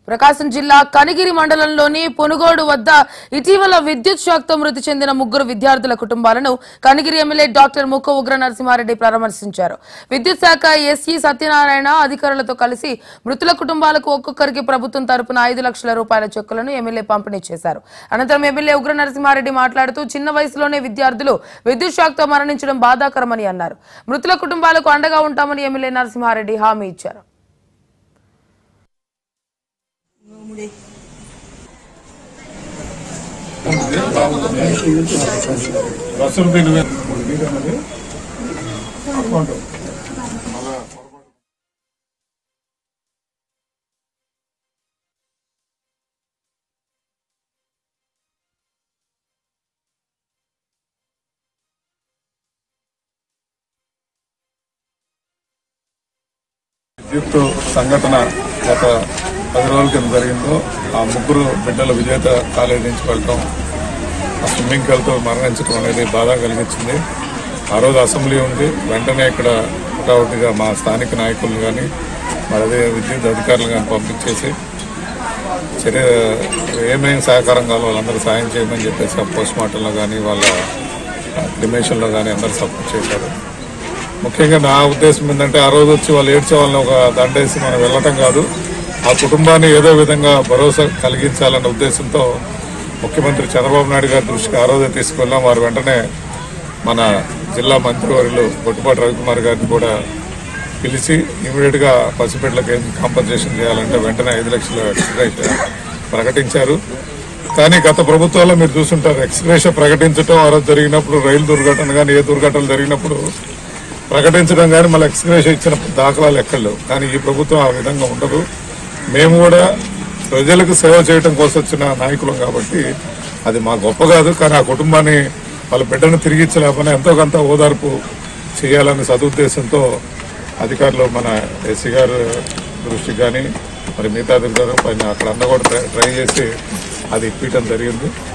ప్రకాశం జిల్లా కనిగిరి మండలంలోని పొనుగోడు వద్ద ఇటీవల విద్యుత్ షాక్తో మృతి చెందిన ముగ్గురు విద్యార్థుల కుటుంబాలను కనిగిరి ఎమ్మెల్యే డాక్టర్ ముక్క ఉగ్ర నరసింహారెడ్డి పరామర్శించారు విద్యుత్ శాఖ ఎస్ఈ సత్యనారాయణ అధికారులతో కలిసి మృతుల కుటుంబాలకు ఒక్కొక్కరికి ప్రభుత్వం తరపున ఐదు లక్షల రూపాయల చెక్కులను ఎమ్మెల్యే పంపిణీ చేశారు అనంతరం ఎమ్మెల్యే ఉగ్ర నరసింహారెడ్డి మాట్లాడుతూ చిన్న వయసులోనే విద్యార్థులు విద్యుత్ షాక్తో మరణించడం బాధాకరమని అన్నారు మృతుల కుటుంబాలకు అండగా ఉంటామని ఎమ్మెల్యే నరసింహారెడ్డి హామీ ఇచ్చారు బస్సులు దీని అకౌంట్ విద్యుత్ సంఘటన గత పది రోజుల కింద జరిగిందో ఆ ముగ్గురు బిడ్డల విజేత కాలేజీ నుంచి వెళ్ళటం ఆ స్విమ్మింగ్ వెళ్తూ మరణించడం అనేది బాధ కలిగించింది ఆ రోజు అసెంబ్లీ ఉంది వెంటనే ఇక్కడ ఒకటిగా మా స్థానిక నాయకులు కానీ మరి అదే విద్యుత్ అధికారులు కానీ పంపించేసి చర్య ఏమేమి సహకారం కావాలో వాళ్ళందరూ సాయం చేయమని చెప్పేసి ఆ పోస్ట్ మార్టంలో కానీ వాళ్ళ క్రిమేషన్లో కానీ అందరూ సపోర్ట్ చేశారు ముఖ్యంగా నా ఉద్దేశం ఏంటంటే ఆ రోజు వచ్చి వాళ్ళు ఏడ్చే వాళ్ళని ఒక దండేసి మనం వెళ్ళటం కాదు ఆ కుటుంబాన్ని ఏదో విధంగా భరోసా కలిగించాలన్న ఉద్దేశంతో ముఖ్యమంత్రి చంద్రబాబు నాయుడు గారి దృష్టికి ఆ రోజే తీసుకెళ్ళాం వారు వెంటనే మన జిల్లా మంత్రివర్యులు బొట్టుపాటి రవికుమార్ గారిని కూడా పిలిచి ఇమీడియట్ గా పసిపిల్లలకి ఏం కాంపన్సేషన్ చేయాలంటే వెంటనే ఐదు లక్షల ఎక్స్గ్రేష ప్రకటించారు కానీ గత ప్రభుత్వాల్లో మీరు చూసుంటారు ఎక్స్గ్రేష ప్రకటించడం ఆ రోజు జరిగినప్పుడు రైలు దుర్ఘటన కానీ ఏ దుర్ఘటనలు జరిగినప్పుడు ప్రకటించడం కానీ మళ్ళీ ఎక్స్గ్రేష ఇచ్చిన దాఖలాలు ఎక్కడ లేవు కానీ ఈ ప్రభుత్వం ఆ విధంగా ఉండదు మేము కూడా ప్రజలకు సేవ చేయడం కోసం వచ్చిన నాయకులం కాబట్టి అది మా గొప్ప కాదు కానీ ఆ కుటుంబాన్ని వాళ్ళ బిడ్డను తిరిగి ఇచ్చలేకపోయినా ఎంతో కొంత ఓదార్పు చేయాలనే సదుద్దేశంతో అధికారులు మన ఎస్సీ గారు దృష్టికి కానీ మరి మిగతా అధికారులు పైన అక్కడ అంతా కూడా ట్రై- ట్రై చేసి అది ఇప్పించడం జరిగింది